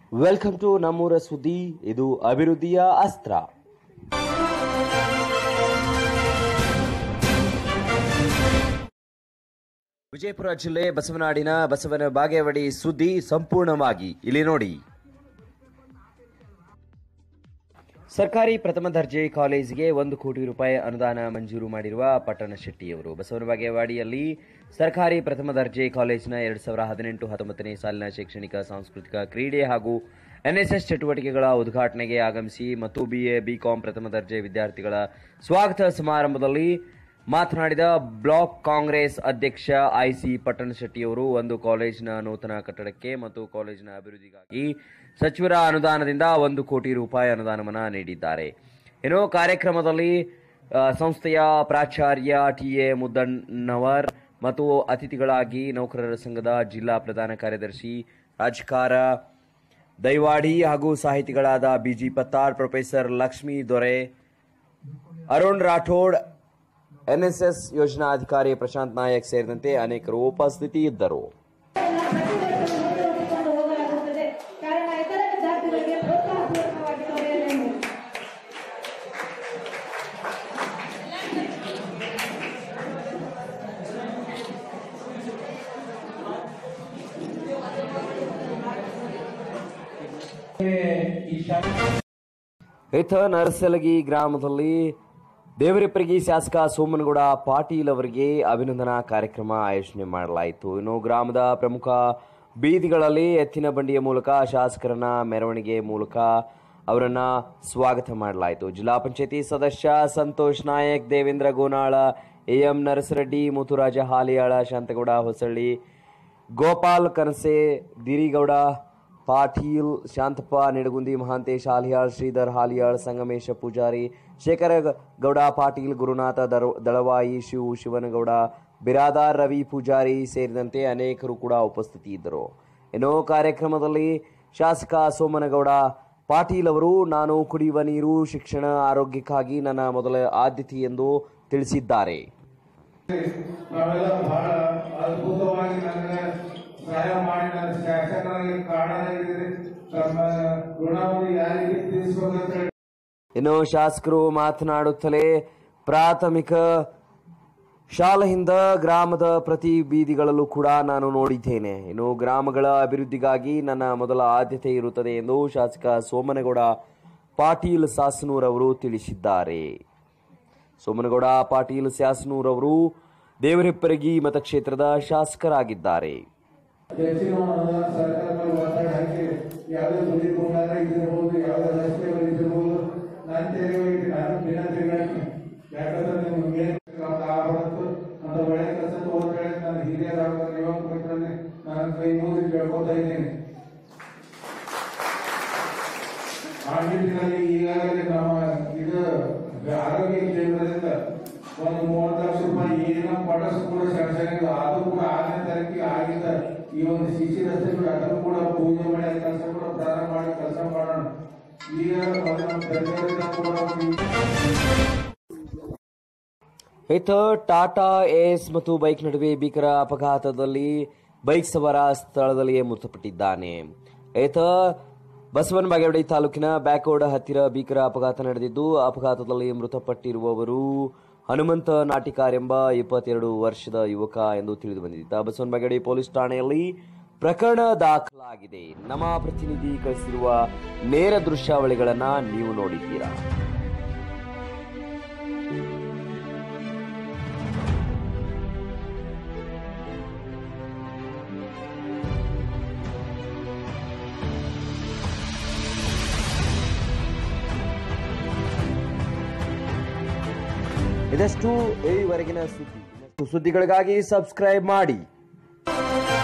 welcome to ನಮ್ಮೂರ ಸುದ್ದಿ ಇದು ಅಭಿವೃದ್ಧಿಯ ಅಸ್ತ್ರ ವಿಜಯಪುರ ಜಿಲ್ಲೆ ಬಸವನಾಡಿನ ಬಸವನ ಬಾಗೇವಾಡಿ ಸುದ್ದಿ ಸಂಪೂರ್ಣವಾಗಿ ಇಲ್ಲಿ ನೋಡಿ ಸರ್ಕಾರಿ ಪ್ರಥಮ ದರ್ಜೆ ಕಾಲೇಜಿಗೆ ಒಂದು ಕೋಟಿ ರೂಪಾಯಿ ಅನುದಾನ ಮಂಜೂರು ಮಾಡಿರುವ ಪಟ್ಟಣ ಶೆಟ್ಟಿಯವರು ಬಸವನ ಬಾಗೇವಾಡಿಯಲ್ಲಿ ಸರ್ಕಾರಿ ಪ್ರಥಮ ದರ್ಜೆ ಕಾಲೇಜಿನ ಎರಡ್ ಸಾವಿರ ಹದಿನೆಂಟು ಹತ್ತೊಂಬತ್ತನೇ ಸಾಲಿನ ಶೈಕ್ಷಣಿಕ ಸಾಂಸ್ಕೃತಿಕ ಕ್ರೀಡೆ ಹಾಗೂ ಎನ್ಎಸ್ಎಸ್ ಚಟುವಟಿಕೆಗಳ ಉದ್ಘಾಟನೆಗೆ ಆಗಮಿಸಿ ಮತ್ತು ಬಿಎ ಬಿಕಾಂ ಪ್ರಥಮ ದರ್ಜೆ ವಿದ್ಯಾರ್ಥಿಗಳ ಸ್ವಾಗತ ಸಮಾರಂಭದಲ್ಲಿ ಮಾತನಾಡಿದ ಬ್ಲಾಕ್ ಕಾಂಗ್ರೆಸ್ ಅಧ್ಯಕ್ಷ ಐಸಿ ಪಟ್ಟಣ ಶೆಟ್ಟಿಯವರು ಒಂದು ಕಾಲೇಜಿನ ನೂತನ ಕಟ್ಟಡಕ್ಕೆ ಮತ್ತು ಕಾಲೇಜಿನ ಅಭಿವೃದ್ಧಿಗಾಗಿ ಸಚಿವರ ಅನುದಾನದಿಂದ ಒಂದು ಕೋಟಿ ರೂಪಾಯಿ ಅನುದಾನವನ್ನು ನೀಡಿದ್ದಾರೆ ಇನ್ನು ಕಾರ್ಯಕ್ರಮದಲ್ಲಿ ಆ, ಸಂಸ್ಥೆಯ ಪ್ರಾಚಾರ್ಯ ಟಿಎ ಮುದ್ದಣ್ಣವರ್ ಮತ್ತು ಅತಿಥಿಗಳಾಗಿ ನೌಕರರ ಸಂಘದ ಜಿಲ್ಲಾ ಪ್ರಧಾನ ಕಾರ್ಯದರ್ಶಿ ರಾಜಕಾರ ದೈವಾಡಿ ಹಾಗೂ ಸಾಹಿತಿಗಳಾದ B G Pattar professor Lakshmi Dore Arun Rathod NSS ಯೋಜನಾಧಿಕಾರಿ ಪ್ರಶಾಂತ್ ನಾಯಕ್ ಸೇರಿದಂತೆ ಅನೇಕರು ಉಪಸ್ಥಿತಿ ಇದ್ದರು ತೆಗೆದುಕೊಂಡು ಹೋಗಲಾಗುತ್ತದೆ ಕಾರಣ ಇತರ ವಿದ್ಯಾರ್ಥಿಗಳಿಗೆ ಪ್ರೋತ್ಸಾಹಪೂರ್ವಕವಾಗಿ ತೊರೆಯಲೆಂದು ಇಥ ನರಸಲಗಿ ಗ್ರಾಮದಲ್ಲಿ ದೇವರಿಪ್ಪರಿಗೆ ಶಾಸಕ ಸೋಮನಗೌಡ ಪಾಟೀಲ್ ಅವರಿಗೆ ಅಭಿನಂದನಾ ಕಾರ್ಯಕ್ರಮ ಆಯೋಜನೆ ಮಾಡಲಾಯಿತು ಇನ್ನು ಗ್ರಾಮದ ಪ್ರಮುಖ ಬೀದಿಗಳಲ್ಲಿ ಎತ್ತಿನ ಬಂಡಿಯ ಮೂಲಕ ಶಾಸಕರನ್ನ ಮೆರವಣಿಗೆ ಮೂಲಕ ಅವರನ್ನ ಸ್ವಾಗತ ಮಾಡಲಾಯಿತು ಜಿಲ್ಲಾ ಪಂಚಾಯತಿ ಸದಸ್ಯ ಸಂತೋಷ್ ನಾಯಕ್ ದೇವೇಂದ್ರ ಗೋನಾಳ ಎಎಂ ನರಸರೆಡ್ಡಿ ಮುತ್ತುರಾಜ ಹಾಲಿಯಾಳ ಶಾಂತಗೌಡ ಹೊಸಳ್ಳಿ ಗೋಪಾಲ್ ಕನಸೆ ದಿರಿಗೌಡ ಪಾಟೀಲ್ ಶಾಂತಪ್ಪ ನಿಡಗುಂದಿ ಮಹಾಂತೇಶ್ ಹಾಲಿಯಾಳ್ ಶ್ರೀಧರ್ ಹಾಲಿಯಾಳ್ ಸಂಗಮೇಶ ಪೂಜಾರಿ ಶೇಖರ ಗ- ಗೌಡ ಪಾಟೀಲ್ ಗುರುನಾಥ ದರ- ದಳವಾಯಿ ಶಿವು ಶಿವನಗೌಡ ಬಿರಾದಾರ್ ರವಿ ಪೂಜಾರಿ ಸೇರಿದಂತೆ ಅನೇಕರು ಕೂಡ ಉಪಸ್ಥಿತಿ ಇದ್ದರು ಇನ್ನು ಕಾರ್ಯಕ್ರಮದಲ್ಲಿ ಶಾಸಕ ಸೋಮನಗೌಡ ಪಾಟೀಲ್ ಅವರು ನಾನು ಕುಡಿಯುವ ನೀರು ಶಿಕ್ಷಣ ಆರೋಗ್ಯಕ್ಕಾಗಿ ನನ್ನ ಮೊದಲ ಆದ್ಯತೆ ಎಂದು ತಿಳಿಸಿದ್ದಾರೆ ನಾವೆಲ್ಲ ಬಹಳ ಅದ್ಭುತವಾಗಿ ನನಗೆ ಸಹಾಯ ಮಾಡಿ ನನ್ನ ಶಾಸಕರಾಗಿ ಕಾರಣರಾಗಿದ್ದೀರಿ ತಮ್ಮ ಋಣವನ್ನು ಯಾರಿಗೆ ತೀರಿಸಬೇಕಂತ ಹೇಳಿ ಇನ್ನು ಶಾಸಕರು ಮಾತನಾಡುತ್ತಲೇ ಪ್ರಾಥಮಿಕ ಶಾಲೆಯಿಂದ ಗ್ರಾಮದ ಪ್ರತಿ ಬೀದಿಗಳಲ್ಲೂ ಕೂಡ ನಾನು ನೋಡಿದ್ದೇನೆ ಇನ್ನು ಗ್ರಾಮಗಳ ಅಭಿವೃದ್ಧಿಗಾಗಿ ನನ್ನ ಮೊದಲ ಆದ್ಯತೆ ಇರುತ್ತದೆ ಎಂದು ಶಾಸಕ ಸೋಮನಗೌಡ ಪಾಟೀಲ್ ಸಾಸನೂರ್ ಅವರು ತಿಳಿಸಿದ್ದಾರೆ ಸೋಮನಗೌಡ ಪಾಟೀಲ್ ಸ್ಯಾಸನೂರ್ ಅವರು ದೇವರಿಪ್ಪರಗಿ ಮತಕ್ಷೇತ್ರದ ಶಾಸಕರಾಗಿದ್ದಾರೆ ಹೆಚ್ಚಿನ ಅನುದಾನ ಸರ್ಕಾರ ಮೇಲೆ ಒತ್ತಡ ಹಾಕಿ ಯಾವುದೇ ದುಡ್ಡಿ ಕೊಂಡಾಗ ಇದಿರ್ಬೋದು ಯಾವುದೇ ರಸ್ತೆಗಳು ಇದಿರ್ಬೋದು ನಾನು ತೆರೆಯುವ ನಾನು ವಿನಂತಿ ಮಾಡ್ತೀನಿ ಯಾಕಂದ್ರೆ ನಿಮ್ಗೆ ಮೇನ್ ಆಗಬಾರ್ದು ಅಂತ ಒಳ್ಳೆ ಕೆಲಸ ಹೋದ ಕಡೆ ನಾನು ಹಿರಿಯರಾಗ ಯುವಕ ಮಿತ್ರರಲ್ಲಿ ನಾನು ಕೈ ಮುಗಿದು ಕೇಳ್ಕೊತಾ ಇದ್ದೀನಿ ಆ ನಿಟ್ಟಿನಲ್ಲಿ ಈಗಾಗಲೇ ನಮ್ಮ ಇದು ಆರೋಗ್ಯ ಕೇಂದ್ರದಿಂದ ಒಂದು ಮೂವತ್ತು ಲಕ್ಷ ರೂಪಾಯಿ ಈಗಿನ ಪಟಸ್ ಕೂಡ ಶಾಸನ ಅದು ಕೂಡ ಆರನೇ ತಾರೀಕಿಗೆ ಆಗಿದ್ದ ಈ ಒಂದು ಸಿಸಿ ರಸ್ತೆಗಳು ಅದನ್ನು ಕೂಡ ಪೂಜೆ ಮಾಡಿ ಆ ಕೆಲಸ ಕೂಡ ಪ್ರಾರಂಭ ಮಾಡಿ ಕೆಲಸ ಮಾಡೋಣ ಈಗ ನಮ್ಮ ಸರ್ಕಾರದಿಂದ ಕೂಡ ಇತ ಟಾಟಾ ಏಸ್ ಮತ್ತು ಬೈಕ್ ನಡುವೆ ಭೀಕರ ಅಪಘಾತದಲ್ಲಿ ಬೈಕ್ ಸವಾರ ಸ್ಥಳದಲ್ಲಿಯೇ ಮೃತಪಟ್ಟಿದ್ದಾನೆ ಈತ ಬಸವನ ಬಾಗೇವಾಡಿ ತಾಲೂಕಿನ ಬ್ಯಾಕೋಡ್ ಹತ್ತಿರ ಭೀಕರ ಅಪಘಾತ ನಡೆದಿದ್ದು ಅಪಘಾತದಲ್ಲಿ ಮೃತಪಟ್ಟಿರುವವರು ಹನುಮಂತ ನಾಟಿಕಾರ್ ಎಂಬ ಇಪ್ಪತ್ತೆರಡು ವರ್ಷದ ಯುವಕ ಎಂದು ತಿಳಿದು ಬಂದಿದ್ದ ಬಸವನ ಬಾಗೇವಾಡಿ ಪೊಲೀಸ್ ಠಾಣೆಯಲ್ಲಿ ಪ್ರಕರಣ ದಾಖಲಾಗಿದೆ ನಮ್ಮ ಪ್ರತಿನಿಧಿ ಕಳಿಸಿರುವ ನೇರ ದೃಶ್ಯಾವಳಿಗಳನ್ನ ನೀವು ನೋಡಿದ್ದೀರಾ ಇದಷ್ಟು ಈವರೆಗಿನ ಸುದ್ದಿ ಇನ್ನಷ್ಟು ಸುದ್ದಿಗಳಿಗಾಗಿ ಸಬ್ಸ್ಕ್ರೈಬ್ ಮಾಡಿ